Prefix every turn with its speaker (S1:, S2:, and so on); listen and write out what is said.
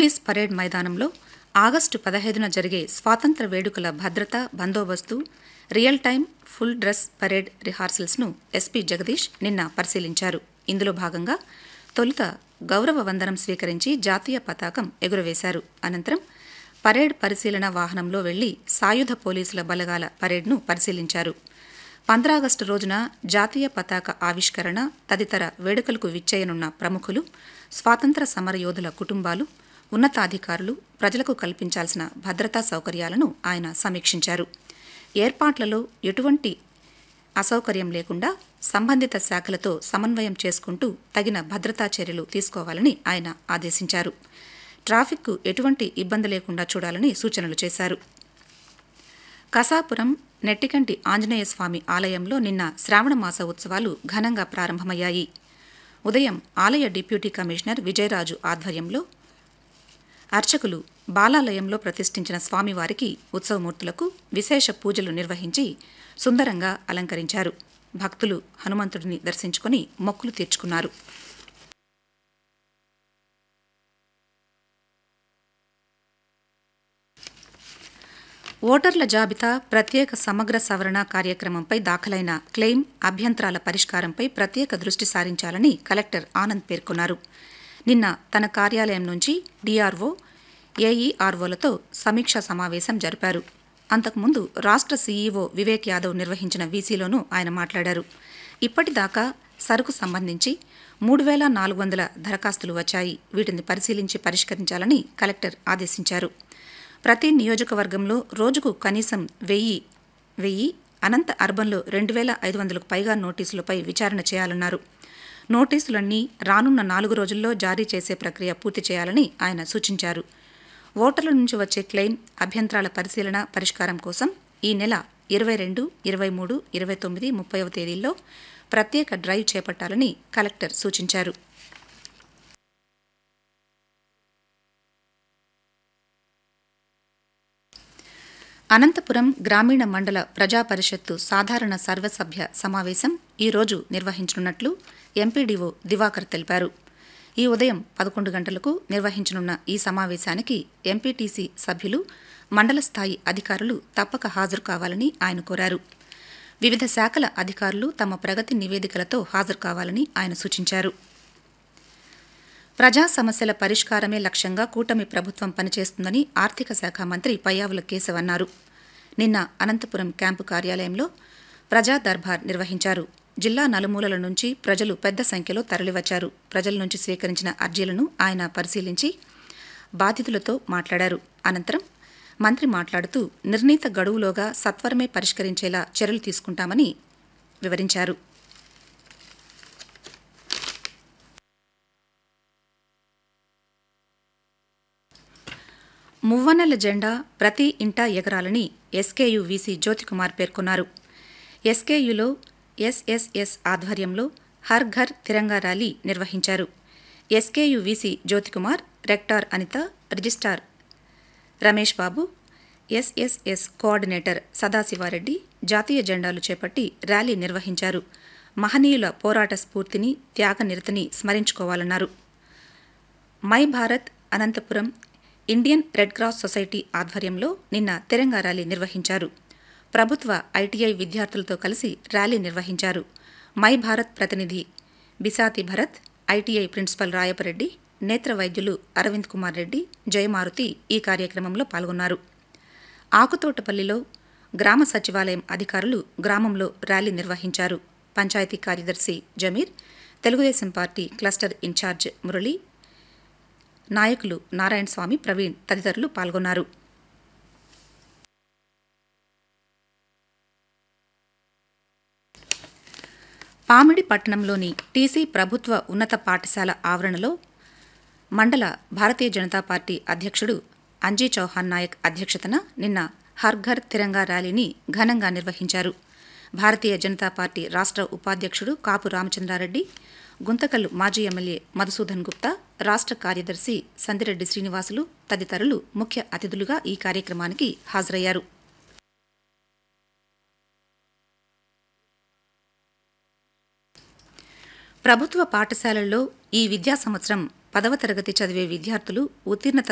S1: police parade మైదానంలో August పదహైదున జరిగే స్వాతంత్ర వేడుకల భద్రత బందోబస్తు real time full dress parade రిహార్సల్స్ను ఎస్పీ జగదీష్ నిన్న పరిశీలించారు ఇందులో భాగంగా తొలుత గౌరవ వందనం స్వీకరించి జాతీయ పతాకం ఎగురవేశారు అనంతరం పరేడ్ పరిశీలన వాహనంలో వెళ్లి సాయుధ పోలీసుల బలగాల పరేడ్ను పరిశీలించారు పంద్రాగస్టు రోజున జాతీయ పతాక ఆవిష్కరణ తదితర వేడుకలకు విచ్చేయనున్న ప్రముఖులు స్వాతంత్ర సమరయోధుల కుటుంబాలు ఉన్నతాధికారులు ప్రజలకు కల్పించాల్సిన భద్రతా సౌకర్యాలను ఆయన సమీక్షించారు ఏర్పాట్లలో ఎటువంటి అసౌకర్యం లేకుండా సంబంధిత శాఖలతో సమన్వయం చేసుకుంటూ తగిన భద్రతా చర్యలు తీసుకోవాలని ఆయన ఆదేశించారు ట్రాఫిక్కు ఎటువంటి ఇబ్బంది లేకుండా చూడాలని సూచనలు చేశారు కసాపురం నెట్టికంటి ఆంజనేయ స్వామి ఆలయంలో నిన్న శ్రావణ మాస ఉత్సవాలు ఘనంగా ప్రారంభమయ్యాయి ఉదయం ఆలయ డిప్యూటీ కమిషనర్ విజయరాజు ఆధ్వర్యంలో అర్చకులు బాలాలయంలో ప్రతిష్ఠించిన స్వామివారికి ఉత్సవమూర్తులకు విశేష పూజలు నిర్వహించి సుందరంగా అలంకరించారు భక్తులు హనుమంతుడిని దర్శించుకుని మొక్కులు తీర్చుకున్నారు ఓటర్ల జాబితా ప్రత్యేక సమగ్ర సవరణ కార్యక్రమంపై దాఖలైన క్లెయిమ్ అభ్యంతరాల పరిష్కారంపై ప్రత్యేక దృష్టి సారించాలని కలెక్టర్ ఆనంద్ పేర్కొన్నారు నిన్న తన కార్యాలయం నుంచి డీఆర్ఓ ఏఈఆర్ఓలతో సమీక్షా సమావేశం జరిపారు అంతకుముందు రాష్ట్ర సీఈఓ వివేక్ యాదవ్ నిర్వహించిన వీసీలోనూ ఆయన మాట్లాడారు ఇప్పటిదాకా సరుకు సంబంధించి మూడు వేల నాలుగు వందల దరఖాస్తులు వచ్చాయి వీటిని పరిశీలించి పరిష్కరించాలని కలెక్టర్ ఆదేశించారు ప్రతి నియోజకవర్గంలో రోజుకు కనీసం వెయ్యి వెయ్యి అనంత అర్బన్లో రెండు వేల ఐదు వందలకు పైగా నోటీసులపై విచారణ చేయాలన్నారు నోటీసులన్నీ రానున్న నాలుగు రోజుల్లో జారీ చేసే ప్రక్రియ పూర్తి చేయాలని ఆయన సూచించారు ఓటర్ల నుంచి వచ్చే క్లెయిమ్ అభ్యంతరాల పరిశీలన పరిష్కారం కోసం ఈ నెల ఇరవై రెండు ఇరవై మూడు ఇరవై తొమ్మిది ముప్పైవ తేదీల్లో ప్రత్యేక డ్రైవ్ చేపట్టాలని కలెక్టర్ సూచించారు అనంతపురం గ్రామీణ మండల ప్రజా పరిషత్తు సాధారణ సర్వసభ్య సమావేశం ఈరోజు నిర్వహించనున్నట్లు ఎంపీడీఓ దివాకర్ తెలిపారు ఈ ఉదయం పదకొండు గంటలకు నిర్వహించనున్న ఈ సమావేశానికి ఎంపీటీసీ సభ్యులు మండల స్థాయి అధికారులు తప్పక హాజరు కావాలని ఆయన కోరారు వివిధ శాఖల అధికారులు తమ ప్రగతి నివేదికలతో హాజరు కావాలని ఆయన సూచించారు ప్రజా సమస్యల పరిష్కారమే లక్ష్యంగా కూటమి ప్రభుత్వం పనిచేస్తుందని ఆర్థిక శాఖ మంత్రి పయ్యావుల కేశవ్ అన్నారు నిన్న అనంతపురం క్యాంపు కార్యాలయంలో ప్రజా దర్బార్ నిర్వహించారు జిల్లా నలుమూలల నుంచి ప్రజలు పెద్ద సంఖ్యలో తరలివచ్చారు ప్రజల నుంచి స్వీకరించిన అర్జీలను ఆయన పరిశీలించి బాధితులతో మాట్లాడారు అనంతరం మంత్రి మాట్లాడుతూ నిర్ణీత గడువులోగా సత్వరమే పరిష్కరించేలా చర్యలు తీసుకుంటామని వివరించారు మువ్వన్నెల జెండా ప్రతి ఇంటా ఎగరాలని ఎస్కేయు వీసీ జ్యోతికుమార్ పేర్కొన్నారు ఎస్కేయులో ఎస్ఎస్ఎస్ ఆధ్వర్యంలో హర్ ఘర్ తిరంగా ర్యాలీ నిర్వహించారు SKU VC Jyothikumar rector Anitha registrar Ramesh Babu SSS coordinator Sadasivareddy జాతీయ జెండాలు చేపట్టి ర్యాలీ నిర్వహించారు మహనీయుల పోరాట స్ఫూర్తిని త్యాగనిరతిని స్మరించుకోవాలన్నారు my Bharat Anantapur Indian red cross society ఆధ్వర్యంలో నిన్న తిరంగా ర్యాలీ నిర్వహించారు ప్రభుత్వ ఐటీఐ విద్యార్థులతో కలిసి ర్యాలీ నిర్వహించారు మై భారత్ ప్రతినిధి బిసాతి భరత్ ఐటీఐ ప్రిన్సిపల్ రాయపరెడ్డి నేత్ర వైద్యులు అరవింద్ కుమార్ రెడ్డి జయమారుతి ఈ కార్యక్రమంలో పాల్గొన్నారు ఆకుతోటపల్లిలో గ్రామ సచివాలయం అధికారులు గ్రామంలో ర్యాలీ నిర్వహించారు పంచాయతీ కార్యదర్శి Jameer Telugu Desam party cluster incharge Murali నాయకులు నారాయణ స్వామి ప్రవీణ్ తదితరులు పాల్గొన్నారు పామిడి పట్టణంలోని టీసీ ప్రభుత్వ ఉన్నత పాఠశాల ఆవరణలో మండల భారతీయ జనతా పార్టీ అధ్యక్షుడు అంజీ చౌహాన్ నాయక్ అధ్యక్షతన నిన్న హర్ ఘర్ తిరంగా ర్యాలీని ఘనంగా నిర్వహించారు భారతీయ జనతా పార్టీ రాష్ట్ర ఉపాధ్యక్షుడు కాపు రామచంద్రారెడ్డి గుంతకల్లు మాజీ ఎమ్మెల్యే మధుసూదన్ గుప్తా రాష్ట్ర కార్యదర్శి సందిరెడ్డి శ్రీనివాసులు తదితరులు ముఖ్య అతిథులుగా ఈ కార్యక్రమానికి హాజరయ్యారు ప్రభుత్వ పాఠశాలల్లో ఈ విద్యా సంవత్సరం పదవ తరగతి చదివే విద్యార్థులు ఉత్తీర్ణత